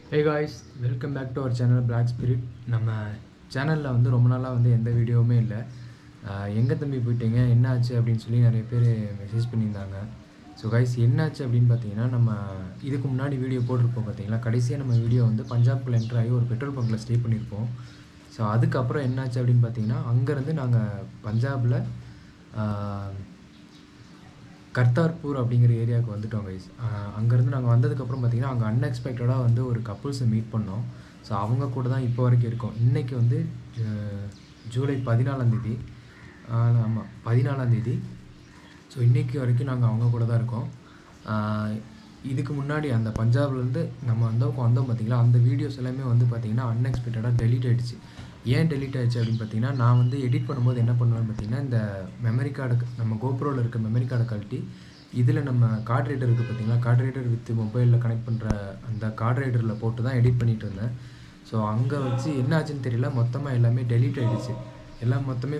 Hey guys welcome back to our channel black spirit நம்ம சேனலில் வந்து ரொம்ப நாளாக வந்து எந்த வீடியோவுமே இல்லை எங்கே தம்பி போயிட்டீங்க என்ன ஆச்சு அப்படின்னு சொல்லி நிறைய பேர் மெசேஜ் பண்ணியிருந்தாங்க ஸோ கைஸ் என்னாச்சு அப்படின்னு பார்த்தீங்கன்னா நம்ம இதுக்கு முன்னாடி வீடியோ போட்டிருப்போம் பார்த்தீங்களா கடைசியாக நம்ம வீடியோ வந்து பஞ்சாப்குள்ள என்ட்ரு ஆகி ஒரு பெட்ரோல் பங்க்கில் ஸ்டே பண்ணியிருப்போம் ஸோ அதுக்கப்புறம் என்னாச்சு அப்படின்னு பார்த்தீங்கன்னா அங்கேருந்து நாங்கள் பஞ்சாபில் கர்த்தார்பூர் அப்படிங்கிற ஏரியாவுக்கு வந்துட்டோம் கைஸ் அங்கேருந்து நாங்கள் வந்ததுக்கப்புறம் பார்த்தீங்கன்னா அங்கே அன்எக்ஸ்பெக்டடாக வந்து ஒரு கப்புள்ஸை மீட் பண்ணோம் ஸோ அவங்க கூட தான் இப்போ வரைக்கும் இருக்கோம் இன்றைக்கி வந்து ஜூ- ஜூலை பதினாலாந்தேதி ஆமாம் பதினாலாந்தேதி ஸோ இன்றைக்கி வரைக்கும் நாங்கள் அவங்க கூட தான் இருக்கோம் ஆஹ் இதுக்கு முன்னாடி அந்த பஞ்சாப்லேருந்து நம்ம வந்தோம் வந்தோம் பார்த்தீங்களா அந்த வீடியோஸ் எல்லாமே வந்து பார்த்தீங்கன்னா அன்எக்ஸ்பெக்டடாக டெலீட் ஆயிடுச்சு ஏன் டெலீட் ஆயிடுச்சு அப்படின்னு பார்த்தீங்கன்னா நான் வந்து எடிட் பண்ணும்போது என்ன பண்ணுவேன்னு பார்த்தீங்கன்னா இந்த மெமரி கார்டு நம்ம கோப்ரோவில் இருக்க மெமரி கார்டை கழட்டி இதில் நம்ம கார்ட் ரீடர் இருக்குது பார்த்தீங்களா கார்ட் ரீடர் வித் மொபைலில் கனெக்ட் பண்ணுற அந்த கார்ட் ரீடரில் போட்டு தான் எடிட் பண்ணிட்டு இருந்தேன் ஸோ அங்கே வச்சு என்ன ஆச்சுன்னு தெரியல மொத்தமாக எல்லாமே டெலீட் ஆயிடுச்சு எல்லாம் மொத்தமே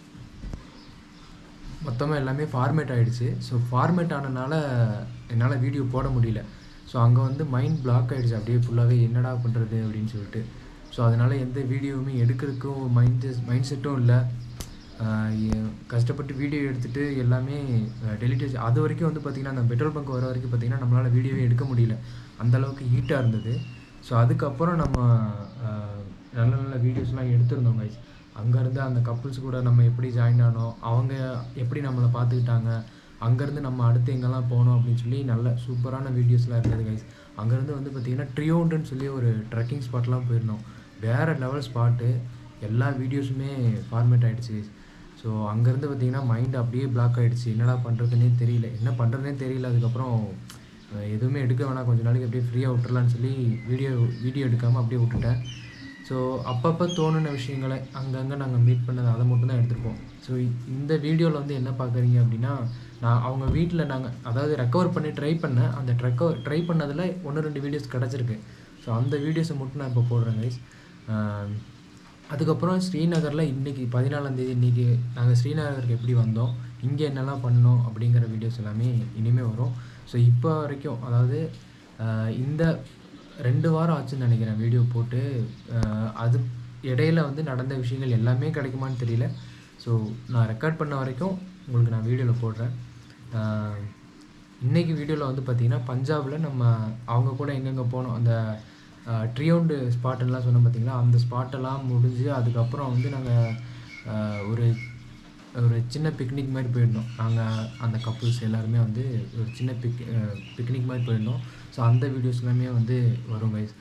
மொத்தமாக எல்லாமே ஃபார்மேட் ஆகிடுச்சு ஸோ ஃபார்மேட் ஆனனால என்னால் வீடியோ போட முடியல ஸோ அங்கே வந்து மைண்ட் பிளாக் ஆகிடுச்சு அப்படியே ஃபுல்லாகவே என்னடா பண்ணுறது அப்படின்னு சொல்லிட்டு ஸோ அதனால் எந்த வீடியோவுமே எடுக்கிறதுக்கும் மைண்ட் மைண்ட் செட்டும் இல்லை கஷ்டப்பட்டு வீடியோ எடுத்துகிட்டு எல்லாமே டெலிட் ஆச்சு அது வரைக்கும் வந்து பார்த்திங்கன்னா அந்த பெட்ரோல் பங்க் வர வரைக்கும் பார்த்திங்கன்னா நம்மளால் வீடியோவே எடுக்க முடியல அந்த அளவுக்கு ஹீட்டாக இருந்தது ஸோ அதுக்கப்புறம் நம்ம அஹ், நல்ல நல்ல வீடியோஸ்லாம் எடுத்திருந்தோம் கைஸ் அங்கேருந்து அந்த கப்புள்ஸ் கூட நம்ம எப்படி ஜாயின் ஆனோம் அவங்க எப்படி நம்மளை பார்த்துக்கிட்டாங்க அங்கேருந்து நம்ம அடுத்து எங்கெல்லாம் போனோம் அப்படின்னு சொல்லி நல்ல சூப்பரான வீடியோஸ்லாம் இருந்தது கைஸ் அங்கேருந்து வந்து பார்த்திங்கன்னா ட்ரியோண்டுன்னு சொல்லி ஒரு ட்ரெக்கிங் ஸ்பாட்லாம் போயிருந்தோம் வேறு லெவல் ஸ்பாட்டு எல்லா வீடியோஸுமே ஃபார்மேட் ஆகிடுச்சு ஸோ அங்கேருந்து பார்த்தீங்கன்னா மைண்ட் அப்படியே பிளாக் ஆகிடுச்சு என்னடா பண்ணுறதுனே தெரியல என்ன பண்ணுறதுனே தெரியல அதுக்கப்புறம் அஹ், எதுவுமே எடுக்க வேணாம் கொஞ்ச நாளைக்கு அப்படியே ஃப்ரீயாக விட்டுறலான்னு சொல்லி வீடியோ வீடியோ எடுக்காமல் அப்படியே விட்டுட்டேன் ஸோ அப்பப்போ தோணுன விஷயங்களை அங்கங்கே நாங்கள் மீட் பண்ணது அதை மட்டும் தான் எடுத்திருப்போம் ஸோ இந்த வீடியோவில் வந்து என்ன பார்க்குறீங்க அப்படின்னா நான் அவங்க வீட்டில் நாங்கள் அதாவது ரெக்கவர் பண்ணி ட்ரை பண்ணேன் அந்த ரெக்கவர் ட்ரை பண்ணதில் ஒன்று ரெண்டு வீடியோஸ் கிடச்சிருக்கு ஸோ அந்த வீடியோஸை மட்டும் நான் இப்போ போடுறேன் கைஸ் அதுக்கப்புறம் ஸ்ரீநகரில் இன்றைக்கி பதினாலாந்தேதி இன்றைக்கி நாங்கள் ஸ்ரீநகருக்கு எப்படி வந்தோம் இங்கே என்னெல்லாம் பண்ணோம் அப்படிங்கிற வீடியோஸ் எல்லாமே இனிமேல் வரும் ஸோ இப்போ வரைக்கும் அதாவது ஆஹ் இந்த ரெண்டு வாரம் ஆச்சுன்னு நினைக்கிறேன் வீடியோ போட்டு ஆஹ் அது இடையில வந்து நடந்த விஷயங்கள் எல்லாமே கிடைக்குமான்னு தெரியல ஸோ நான் ரெக்கார்ட் பண்ண வரைக்கும் உங்களுக்கு நான் வீடியோவில் போடுறேன் ஆஹ் இன்னைக்கு வீடியோவில் வந்து பார்த்தீங்கன்னா பஞ்சாபில் நம்ம அவங்க கூட எங்கெங்கே போனோம் அந்த ட்ரியோண்டு ஸ்பாட்டுலாம் சொன்னோம் பார்த்தீங்களா அந்த ஸ்பாட்டெல்லாம் முடிஞ்சு அதுக்கப்புறம் வந்து நாங்கள் ஒரு ஒரு சின்ன பிக்னிக் மாதிரி போயிருந்தோம் நாங்கள் அந்த கப்புள்ஸ் எல்லாருமே வந்து ஒரு சின்ன பிக் பிக்னிக் மாதிரி போயிருந்தோம் ஸோ அந்த வீடியோஸ் எல்லாமே வந்து வரும் கைஸ்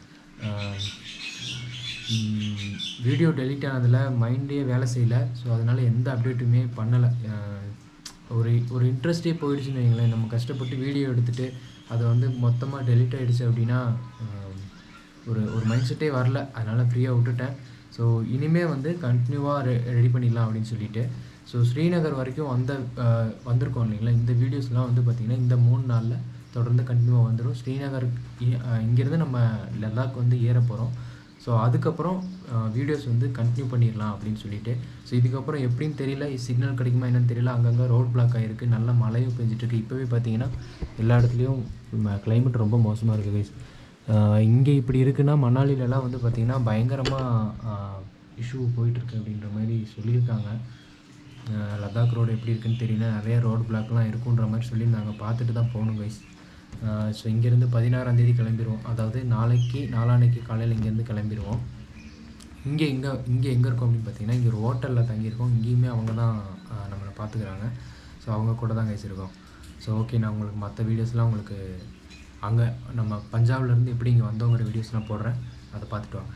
வீடியோ டெலீட் ஆனதில் மைண்டே வேலை செய்யலை ஸோ அதனால் எந்த அப்டேட்டுமே பண்ணலை ஒரு ஒரு இன்ட்ரெஸ்டே போயிடுச்சுன்னு வைங்களேன் நம்ம கஷ்டப்பட்டு வீடியோ எடுத்துகிட்டு அதை வந்து மொத்தமாக டெலீட் ஆகிடுச்சு அப்படின்னா ஆஹ், ஒரு ஒரு மைண்ட் செட்டே வரல அதனால் ஃப்ரீயாக விட்டுட்டேன் ஸோ இனிமேல் வந்து கண்டினியூவாக ரெ ரெடி பண்ணிடலாம் அப்படின்னு சொல்லிட்டு ஸோ ஸ்ரீநகர் வரைக்கும் வந்த ஆஹ், வந்திருக்கோம் இல்லைங்களா இந்த வீடியோஸ்லாம் வந்து பார்த்திங்கன்னா இந்த மூணு நாளில் தொடர்ந்து கண்டினியூவாக வந்துடும் ஸ்ரீநகர் இ- ஆஹ், இங்கேருந்து நம்ம லடாக் வந்து ஏற போகிறோம் ஸோ அதுக்கப்புறம் வீடியோஸ் வந்து கண்டினியூ பண்ணிடலாம் அப்படின்னு சொல்லிட்டு ஸோ இதுக்கப்புறம் எப்படின்னு தெரியல சிக்னல் கிடைக்குமா என்னன்னு தெரியல அங்கங்கே ரோட் பிளாக் ஆகிருக்கு நல்ல மழையும் பெஞ்சிட்டு இருக்கு இப்போவே பார்த்தீங்கன்னா எல்லா இடத்துலையும் climate ரொம்ப மோசமாக இருக்குது கைஸ் இங்கே இப்படி இருக்குன்னா மணாலிலலாம் வந்து பார்த்திங்கன்னா பயங்கரமாக இஷ்யூ போயிட்டுருக்கு அப்படின்ற மாதிரி சொல்லியிருக்காங்க அஹ் லடாக் ரோடு எப்படி இருக்குன்னு தெரியல நிறைய ரோடு பிளாக்லாம் இருக்குன்ற மாதிரி சொல்லி நாங்கள் பார்த்துட்டு தான் போகணும் கைஸ் ஸோ இங்கேருந்து பதினாறாம் தேதி கிளம்பிடுவோம் அதாவது நாளைக்கு நாளான்னைக்கு காலையில் இங்கேருந்து கிளம்பிடுவோம் இங்கே எங்கே இங்கே எங்கே இருக்கோம் அப்படின்னு பார்த்தீங்கன்னா இங்கே ஒரு ஹோட்டலில் தங்கியிருக்கோம் இங்கேயுமே அவங்க தான் அஹ், நம்மளை பார்த்துக்கிறாங்க ஸோ அவங்க கூட தான் கைஸ் இருக்கோம் ஸோ ஓகே நான் உங்களுக்கு மற்ற வீடியோஸ்லாம் உங்களுக்கு அங்கே நம்ம பஞ்சாப்லேருந்து எப்படி இங்கே வந்தோங்கிற வீடியோஸ்லாம் போடுறேன் அதை பார்த்துட்டு வாங்க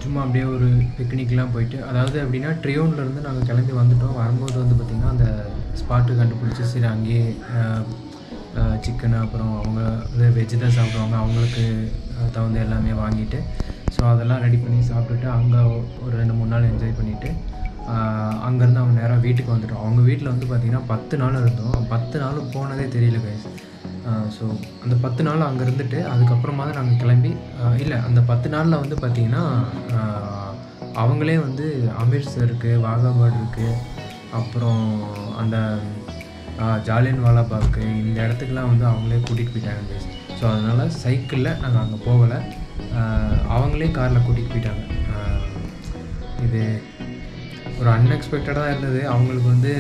சும்மா அப்படியே ஒரு பிக்னிக்லாம் போயிட்டு அதாவது எப்படின்னா ட்ரியோன்லேருந்து நாங்கள் கிளம்பி வந்துட்டோம் வரும்போது வந்து பார்த்திங்கன்னா அந்த ஸ்பாட்டு கண்டுபிடிச்சி சரி அங்கேயே சிக்கன் அப்புறம் அவங்க வந்து வெஜ்ஜு தான் சாப்பிடுவாங்க அவங்களுக்கு அஹ், தகுந்த எல்லாமே வாங்கிட்டு ஸோ அதெல்லாம் ரெடி பண்ணி சாப்பிட்டுட்டு அங்கே ஒரு ரெண்டு மூணு நாள் என்ஜாய் பண்ணிவிட்டு அங்கேருந்து அவங்க நேராக வீட்டுக்கு வந்துட்டோம் அவங்க வீட்டில் வந்து பார்த்திங்கன்னா பத்து நாள் இருந்தோம் பத்து நாள் போனதே தெரியல கைஸ் ஸோ அந்த பத்து நாள் அங்கே இருந்துட்டு அதுக்கப்புறமா தான் நாங்கள் கிளம்பி இல்லை அந்த பத்து நாளில் வந்து பார்த்திங்கன்னா ஆஹ், அவங்களே வந்து அமிர்த்சருக்கு வாகாபாட் இருக்குது அப்புறம் அந்த ஜாலியன் வாலாபாக்கு இந்த இடத்துக்குலாம் வந்து அவங்களே கூட்டிகிட்டு போயிட்டாங்க கைஸ் ஸோ அதனால் சைக்கிளில் நாங்கள் அங்கே போகலை ஆஹ், அவங்களே காரில் கூட்டிகிட்டு போயிட்டாங்க ஆஹ், இது ஒரு அன்எக்ஸ்பெக்டடாக இருந்தது அவங்களுக்கு வந்து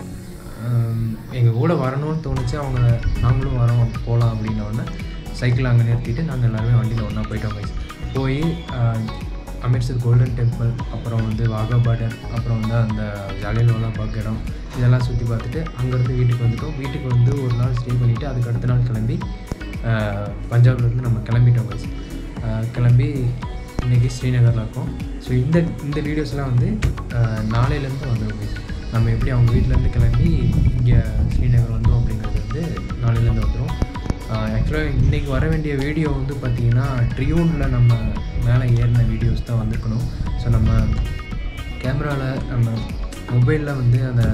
எங்கள் கூட வரணும்னு தோணுச்சு அவங்க நாங்களும் வரோம் போகலாம் அப்படின்னோடனே சைக்கிள் அங்கே நிறுத்திட்டு நாங்கள் எல்லாருமே வண்டியில் ஒன்றா போயிட்டோம் guys. போய் ஆஹ், அமிர்த்சர் கோல்டன் டெம்பிள் அப்புறம் வந்து வாகா பார்டர் அப்புறம் வந்து அந்த ஜாலியன்வாலா பாக் இடம் இதெல்லாம் சுற்றி பார்த்துட்டு அங்கேருந்து வீட்டுக்கு வந்துட்டோம் வீட்டுக்கு வந்து ஒரு நாள் ஸ்டே பண்ணிவிட்டு அதுக்கு அடுத்த நாள் கிளம்பி ஆஹ், பஞ்சாப்லேருந்து நம்ம கிளம்பிட்டோம் guys. ஆஹ், கிளம்பி இன்றைக்கி ஸ்ரீநகரில் இருக்கோம் ஸோ இந்த இந்த வீடியோஸ்லாம் வந்து ஆஹ், நாளையிலேருந்து வந்துடும் guys. நம்ம எப்படி அவங்க வீட்டிலேருந்து கிளம்பி இங்கே ஸ்ரீநகர் வந்தோம் அப்படிங்கிறது வந்து நாளையிலேருந்து வந்துடும் ஆக்சுவலாக இன்றைக்கி வர வேண்டிய வீடியோ வந்து பார்த்திங்கன்னா ட்ரியூனில் நம்ம மேலே ஏறின வீடியோஸ் தான் வந்திருக்கணும் ஸோ நம்ம கேமராவில் நம்ம மொபைலில் வந்து அந்த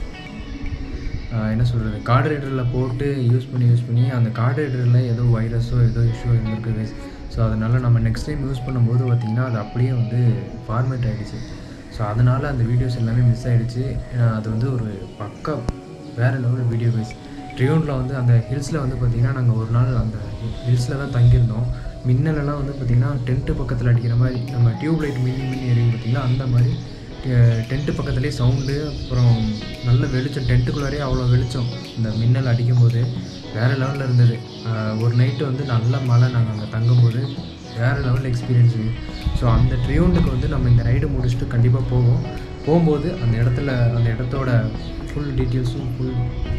ஆஹ் என்ன சொல்கிறது கார்டு ரீடரில் போட்டு யூஸ் பண்ணி யூஸ் பண்ணி அந்த கார்டு ரீடரில் ஏதோ வைரஸோ ஏதோ இஷ்யூ இருந்திருக்கு ஸோ அதனால் நம்ம நெக்ஸ்ட் டைம் யூஸ் பண்ணும்போது பார்த்திங்கன்னா அது அப்படியே வந்து ஃபார்மேட் ஆகிடுச்சு ஸோ அதனால் அந்த வீடியோஸ் எல்லாமே மிஸ் ஆகிடுச்சு அது வந்து ஒரு பக்கா வேறு லெவல் வீடியோ வைஸ் ட்ரியோனில் வந்து அந்த ஹில்ஸில் வந்து பார்த்திங்கன்னா நாங்கள் ஒரு நாள் அந்த ஹில்ஸில் தான் தங்கியிருந்தோம் மின்னலெல்லாம் வந்து பார்த்திங்கன்னா டென்ட்டு பக்கத்தில் அடிக்கிற மாதிரி நம்ம டியூப் லைட் மின்னி மின்னி எரியும் பார்த்திங்கன்னா அந்த மாதிரி டென்ட்டு பக்கத்துலேயே சவுண்டு அப்புறம் நல்ல வெளிச்சம் டென்ட்டுக்குள்ளாரே அவ்வளோ வெளிச்சம் இந்த மின்னல் அடிக்கும்போது வேறு லெவலில் இருந்தது ஆஹ் ஒரு நைட்டு வந்து நல்ல மழை நாங்கள் அங்கே தங்கும்போது வேறு லெவல் எக்ஸ்பீரியன்ஸு ஸோ அந்த ட்ரியோண்டுக்கு வந்து நம்ம இந்த ரைடு முடிச்சுட்டு கண்டிப்பாக போவோம் போகும்போது அந்த இடத்துல அந்த இடத்தோட ஃபுல் டீட்டெயில்ஸும் ஃபுல்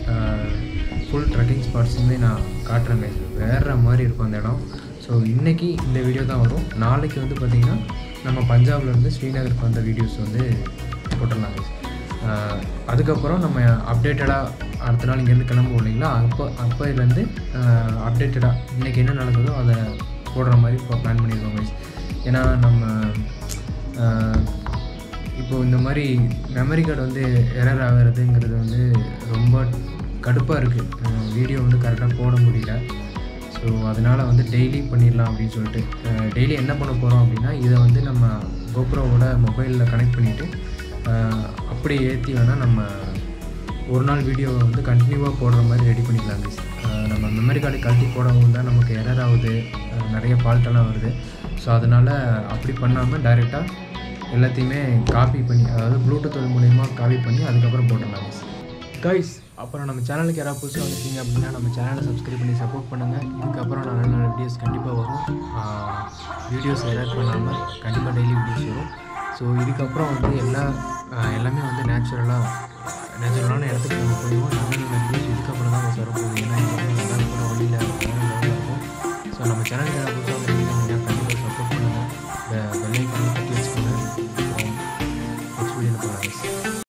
ஃபுல் ட்ரெக்கிங் ஸ்பாட்ஸுமே நான் காட்டுறேன் guys. வேற மாதிரி இருக்கும் அந்த இடம் ஸோ இன்றைக்கி இந்த வீடியோ தான் வரும் நாளைக்கு வந்து பார்த்திங்கன்னா நம்ம பஞ்சாப்லேருந்து ஸ்ரீநகருக்கு வந்த வீடியோஸ் வந்து போட்டுடலாம் guys. ஆஹ் அதுக்கப்புறம் நம்ம அப்டேட்டடாக அடுத்த நாள் இங்கேருந்து கிளம்புவோம் இல்லைங்களா அப்போ அப்போலேருந்து அப்டேட்டடாக இன்றைக்கி என்ன நடக்குதோ அதை போடுற மாதிரி இப்போ பிளான் பண்ணியிருக்கோம் guys. ஏன்னா நம்ம ஆஹ் இப்போ இந்த மாதிரி மெமரி கார்டு வந்து எரர் ஆகிறதுங்கிறது வந்து ரொம்ப கடுப்பாக இருக்குது வீடியோ வந்து கரெக்டாக போட முடியல ஸோ அதனால் வந்து டெய்லி பண்ணிடலாம் அப்படின்னு சொல்லிட்டு டெய்லி என்ன பண்ண போகிறோம் அப்படின்னா இதை வந்து நம்ம கோப்ரோவோட மொபைலில் கனெக்ட் பண்ணிவிட்டு அப்படியே ஏற்றி வேணால் நம்ம ஒரு நாள் வீடியோவை வந்து கண்டினியூவாக போடுற மாதிரி ரெடி பண்ணிக்கலாம் guys. அஹ் நம்ம மெமரி கார்டு கழட்டி போடவும் தான் நமக்கு எரர் ஆகுது அஹ் நிறைய ஃபால்ட்டெல்லாம் வருது ஸோ அதனால் அப்படி பண்ணாமல் டைரெக்டாக எல்லாத்தையுமே காப்பி பண்ணி அதாவது ப்ளூடூத் மூலயமா காப்பி பண்ணி அதுக்கப்புறம் போட்டுடலாம் guys. கைஸ் அப்புறம் நம்ம சேனலுக்கு யாராவது புதுசாக வந்துருக்கீங்க அப்படின்னா நம்ம சேனலை சப்ஸ்கிரைப் பண்ணி சப்போர்ட் பண்ணுங்கள் இதுக்கப்புறம் நல்ல நல்ல வீடியோஸ் கண்டிப்பாக வரும் வீடியோஸ் எரர் பண்ணாமல் கண்டிப்பாக டெய்லி வீடியோஸ் வரும் ஸோ இதுக்கப்புறம் வந்து எல்லா ஆஹ் எல்லாமே வந்து நேச்சுரலாக நேச்சுரலான இடத்துக்கு நம்ம போயிடுவோம் நல்ல நல்ல வீடியோஸ் இதுக்கப்புறம் தான் வர போகுது